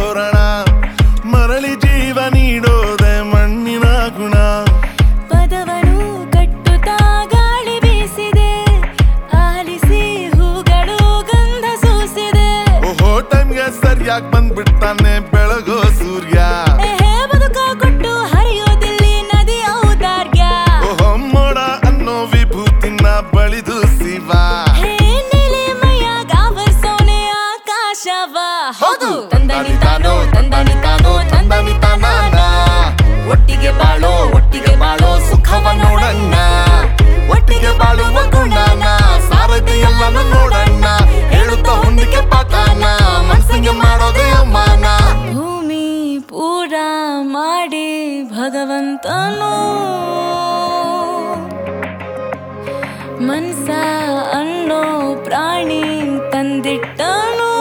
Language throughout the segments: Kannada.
ತೋರಣ ಮರಳಿ ಜೀವ ನೀಡೋದೆ ಮಣ್ಣಿನ ಗುಣ ಪದವನು ಕಟ್ಟುತ್ತಾ ಗಾಳಿ ಬೀಸಿದೆ ಆಲಿಸಿ ಹೂಗಳು ಗಂಧ ಸೂಸಿದೆ ಓಹೋ ಟೈಮ್ಗೆ ಸರಿಯಾಗಿ ಬಂದ್ಬಿಡ್ತಾನೆ ಬೆಳಗೋ ಸೂರ್ಯ ಎಹೆ ಬದುಕ ಕೊಟ್ಟು ಹರಿಯೋದಿಲ್ಲಿ ನದಿ ಔದಾರ್ಯ ಓಹೋ ಮೋಡ ಅನ್ನೋ ವಿಭೂತಿನ ಬಳಿದು ಶಿವ ಹೇ ನೀಲಿಮಯ ಗಾವರ್ಸೋನೆ ಆಕಾಶವ ಹೌದು ತಂದನಿ ತಾನೋ ತಂದನಿ ತಾನೋ ತಂದನಿ ತಾನಾನ ಒಟ್ಟಿಗೆ ಬಾಳೋ ಒಟ್ಟಿಗೆ ಬಾಳೋ ಸುಖವ ನೋಡಣ್ಣ ಒಟ್ಟಿಗೆ ಬಾಳುವ ಗುಣನ ಸಾರಥಿ ಎಲ್ಲಾನು ನೋಡಣ್ಣ ಹೇಳುತ್ತಾ ಹೊಂದಿಕೆ ಪಾಠನ ಮನ್ಸಿಗೆ ಮಾಡೋದೇ ಅಮ್ಮನ ಭೂಮಿ ಪೂರ ಮಾಡಿ ಭಗವಂತನು ಮನ್ಸ ಅನ್ನೋ ಪ್ರಾಣಿ ತಂದಿಟ್ಟನು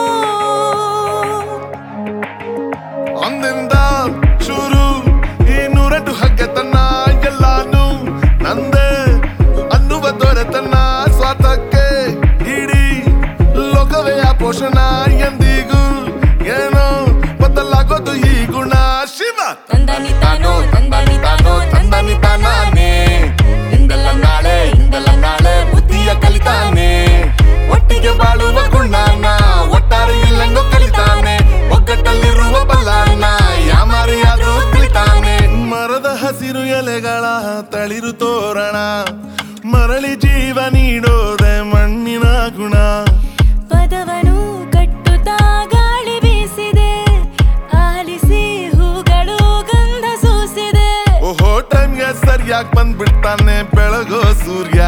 ಅಂದಿಂದ ಶುರು ಈ ನೂರೆಂಟು ಹಗ್ಗತನ ಎಲ್ಲಾನು ನಂದೇ ಅನ್ನುವ ದೊರೆತನ ಸ್ವಾರ್ಥಕ್ಕೆ ಇಡೀ ಲೋಕವೇ ಪೋಷಣ ಎಂದಿಗೂ ಏನೋ ಬದಲಾಗೋದು ಈ ಗುಣ ಶಿವ ತಂದನಿ ತಾನೋ ತಂದನಿ ತಾನೋ ತಂದನಿ ತಾನಾನೆ ಇಂದೆಲ್ಲ ನಾಳೆ ಇಂದೆಲ್ಲ ನಾಳೆ ಬುದ್ಧಿಯ ಕಲಿತಾನೆ ಒಟ್ಟಿಗೆ ಬಾಳುವ ಗುಣನ ಒಟ್ಟಾರೆ ಇಲ್ಲಂಗೋ ಕಲಿತಾನೆ ಒಗ್ಗಟ್ಟಲ್ಲಿರುವ ಬಲ್ಲಾನ ಯಾಮಾರಿಯಾದ್ರೂ ಕಲಿತಾನೆ ಮರದ ಹಸಿರು ಎಲೆಗಳ ತಳಿರು ತೋರಣ ಮರಳಿ ಜೀವ ನೀಡೋದೆ ಮಣ್ಣಿನ ಗುಣ ಪದವನು ಕಟ್ಟುತ್ತಾ ಗಾಳಿ ಬೀಸಿದೆ ಆಲಿಸಿ ಹೂಗಳು ಗಂಧ ಸೂಸಿದೆ ಓಹೋ ಟೈಮ್ಗೆ ಸರಿಯಾಗಿ ಬಂದ್ಬಿಡ್ತಾನೆ ಬೆಳಗೋ ಸೂರ್ಯ